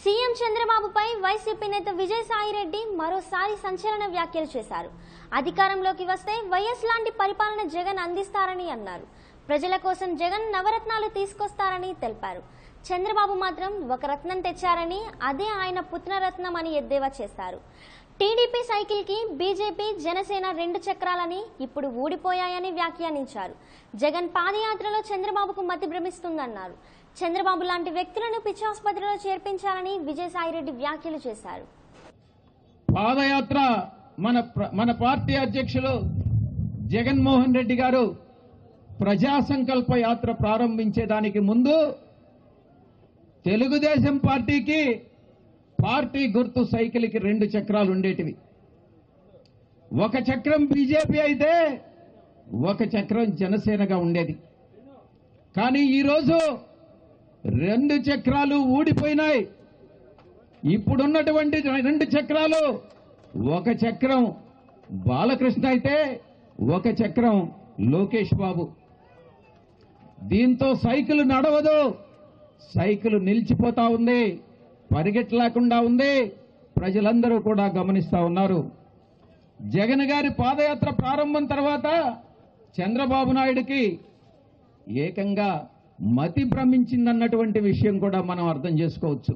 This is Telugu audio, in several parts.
సీఎం చంద్రబాబుపై వైసీపీ నేత విజయసాయిరెడ్డి మరోసారి సంచలన వ్యాఖ్యలు చేశారు అధికారంలోకి వస్తే వైఎస్ లాంటి పరిపాలన జగన్ అందిస్తారని అన్నారు ప్రజల కోసం జగన్ నవరత్నాలు తీసుకొస్తారని తెలిపారు చంద్రబాబు మాత్రం ఒక రత్నం తెచ్చారని అదే ఆయన పుత్రరత్నం అని ఎద్దేవా చేశారు టీడీపీ సైకిల్ కి బీజేపీ జనసేన రెండు చక్రాలని ఇప్పుడు ఊడిపోయాయని వ్యాఖ్యానించారు జగన్ పాదయాత్రలో చంద్రబాబుకు మతి భ్రమిస్తుందన్నారు చంద్రబాబు లాంటి వ్యక్తులను పిచ్చాసుపత్రిలో చేర్పించాలని విజయసాయిరెడ్డి వ్యాఖ్యలు చేశారు పాదయాత్ర మన ప్ర- మన పార్టీ అధ్యక్షులు జగన్మోహన్ రెడ్డి గారు ప్రజా సంకల్ప యాత్ర ప్రారంభించేదానికి ముందు తెలుగుదేశం పార్టీకి పార్టీ గుర్తు సైకిల్కి రెండు చక్రాలు ఉండేటివి ఒక చక్రం బీజేపీ అయితే ఒక చక్రం జనసేనగా ఉండేది కానీ ఈరోజు రెండు చక్రాలు ఊడిపోయినాయి ఇప్పుడున్నటువంటి రెండు చక్రాలు ఒక చక్రం బాలకృష్ణ అయితే ఒక చక్రం లోకేష్ బాబు దీంతో సైకిల్ నడవదు సైకిల్ నిలిచిపోతా ఉంది పరిగెట్టలేకుండా ఉంది ప్రజలందరూ కూడా గమనిస్తా ఉన్నారు జగన్ గారి పాదయాత్ర ప్రారంభం తర్వాత చంద్రబాబు నాయుడికి ఏకంగా మతి భ్రమించిందన్నటువంటి విషయం కూడా మనం అర్థం చేసుకోవచ్చు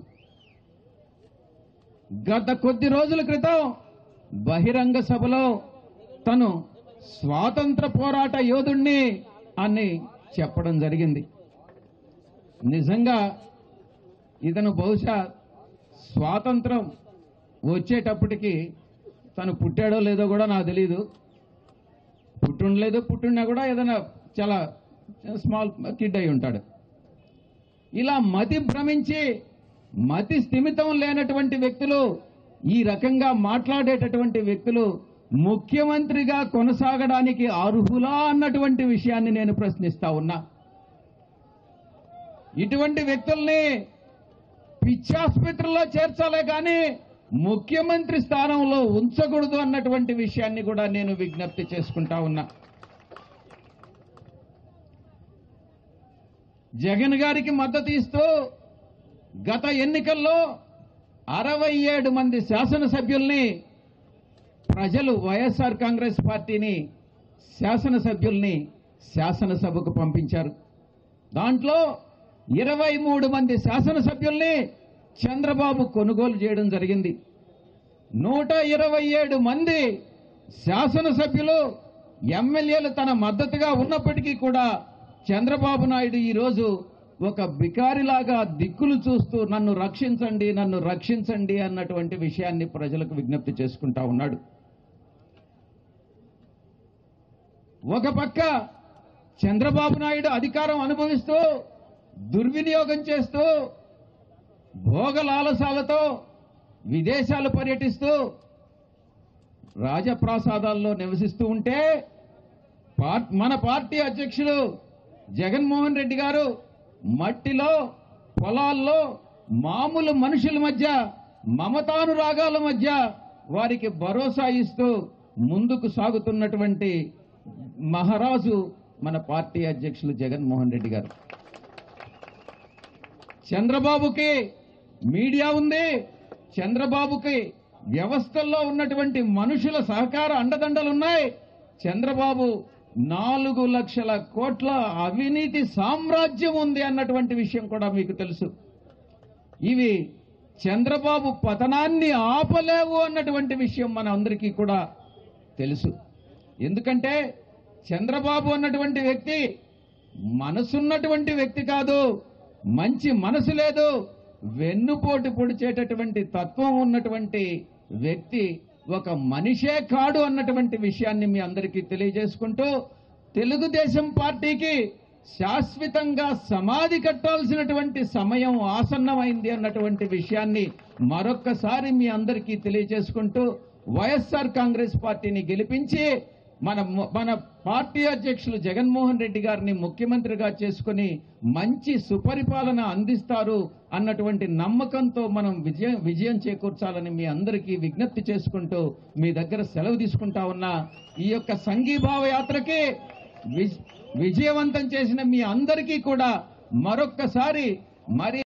గత కొద్ది రోజుల క్రితం బహిరంగ సభలో తను స్వాతంత్ర పోరాట యోధుణ్ణి అని చెప్పడం జరిగింది నిజంగా ఇతను బహుశా స్వాతంత్రం వచ్చేటప్పటికి తను పుట్టాడో లేదో కూడా నాకు తెలియదు పుట్టుండలేదు పుట్టినా కూడా ఏదైనా చాలా స్మాల్ కిడ్ అయి ఉంటాడు ఇలా మతి భ్రమించి మతి స్థిమితం లేనటువంటి వ్యక్తులు ఈ రకంగా మాట్లాడేటటువంటి వ్యక్తులు ముఖ్యమంత్రిగా కొనసాగడానికి అర్హులా అన్నటువంటి విషయాన్ని నేను ప్రశ్నిస్తా ఉన్నా ఇటువంటి వ్యక్తుల్ని పిచ్చాసుపత్రిలో చేర్చాలే కానీ ముఖ్యమంత్రి స్థానంలో ఉంచకూడదు అన్నటువంటి విషయాన్ని కూడా నేను విజ్ఞప్తి చేసుకుంటా ఉన్నా జగన్ గారికి మద్దతు ఇస్తూ గత ఎన్నికల్లో అరవై ఏడు మంది శాసనసభ్యుల్ని ప్రజలు వైఎస్ఆర్ కాంగ్రెస్ పార్టీని శాసనసభ్యుల్ని శాసనసభకు పంపించారు దాంట్లో ఇరవై మూడు మంది శాసనసభ్యుల్ని చంద్రబాబు కొనుగోలు చేయడం జరిగింది నూట ఇరవై ఏడు మంది శాసనసభ్యులు ఎమ్మెల్యేలు తన మద్దతుగా ఉన్నప్పటికీ కూడా చంద్రబాబు నాయుడు ఈరోజు ఒక బికారిలాగా దిక్కులు చూస్తూ నన్ను రక్షించండి నన్ను రక్షించండి అన్నటువంటి విషయాన్ని ప్రజలకు విజ్ఞప్తి చేసుకుంటా ఉన్నాడు ఒక పక్క చంద్రబాబు నాయుడు అధికారం అనుభవిస్తూ దుర్వినియోగం చేస్తూ భోగలాలసాలతో విదేశాలు పర్యటిస్తూ రాజప్రాసాదాల్లో నివసిస్తూ ఉంటే పార్- మన పార్టీ అధ్యక్షులు జగన్మోహన్ రెడ్డి గారు మట్టిలో పొలాల్లో మామూలు మనుషుల మధ్య మమతానురాగాల మధ్య వారికి భరోసా ఇస్తూ ముందుకు సాగుతున్నటువంటి మహారాజు మన పార్టీ అధ్యక్షులు జగన్మోహన్ రెడ్డి గారు చంద్రబాబుకి మీడియా ఉంది చంద్రబాబుకి వ్యవస్థల్లో ఉన్నటువంటి మనుషుల సహకార అండదండలున్నాయి చంద్రబాబు నాలుగు లక్షల కోట్ల అవినీతి సామ్రాజ్యం ఉంది అన్నటువంటి విషయం కూడా మీకు తెలుసు ఇవి చంద్రబాబు పతనాన్ని ఆపలేవు అన్నటువంటి విషయం మన అందరికీ కూడా తెలుసు ఎందుకంటే చంద్రబాబు అన్నటువంటి వ్యక్తి మనసున్నటువంటి వ్యక్తి కాదు మంచి మనసు లేదు వెన్నుపోటు పొడిచేటటువంటి తత్వం ఉన్నటువంటి వ్యక్తి ఒక మనిషే కాడు అన్నటువంటి విషయాన్ని మీ అందరికీ తెలియజేసుకుంటూ తెలుగుదేశం పార్టీకి శాశ్వతంగా సమాధి కట్టాల్సినటువంటి సమయం ఆసన్నమైంది అన్నటువంటి విషయాన్ని మరొక్కసారి మీ అందరికీ తెలియజేసుకుంటూ వైఎస్ఆర్ కాంగ్రెస్ పార్టీని గెలిపించి మన మన పార్టీ అధ్యక్షులు జగన్మోహన్ రెడ్డి గారిని ముఖ్యమంత్రిగా చేసుకుని మంచి సుపరిపాలన అందిస్తారు అన్నటువంటి నమ్మకంతో మనం విజయం విజయం చేకూర్చాలని మీ అందరికీ విజ్ఞప్తి చేసుకుంటూ మీ దగ్గర సెలవు తీసుకుంటా ఉన్నా ఈ యొక్క సంఘీభావ యాత్రకి విజ్- విజయవంతం చేసిన మీ అందరికీ కూడా మరొక్కసారి మరి